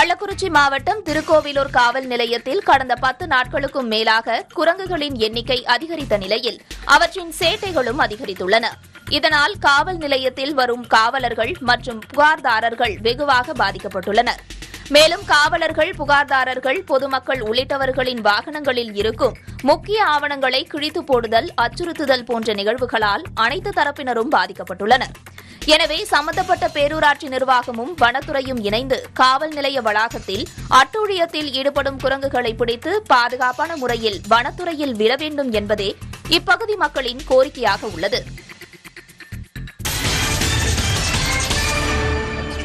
கள்ளக்குறிச்சி மாவட்டம் திருக்கோவிலூர் காவல் நிலையத்தில் கடந்த பத்து நாட்களுக்கும் மேலாக குரங்குகளின் எண்ணிக்கை அதிகரித்த நிலையில் அவற்றின் சேட்டைகளும் அதிகரித்துள்ளன இதனால் காவல் நிலையத்தில் வரும் காவலர்கள் மற்றும் புகார்தாரர்கள் வெகுவாக பாதிக்கப்பட்டுள்ளனர் மேலும் காவலர்கள் புகார்தாரர்கள் பொதுமக்கள் உள்ளிட்டவர்களின் வாகனங்களில் இருக்கும் முக்கிய ஆவணங்களை கிழித்து போடுதல் அச்சுறுத்துதல் போன்ற நிகழ்வுகளால் அனைத்து தரப்பினரும் பாதிக்கப்பட்டுள்ளனர் எனவே சம்பந்தப்பட்ட பேரூராட்சி நிர்வாகமும் வனத்துறையும் இணைந்து காவல் நிலைய வளாகத்தில் அட்டூழியத்தில் ஈடுபடும் குரங்குகளை பிடித்து பாதுகாப்பான முறையில் வனத்துறையில் விட வேண்டும் என்பதே இப்பகுதி மக்களின் கோரிக்கையாக உள்ளது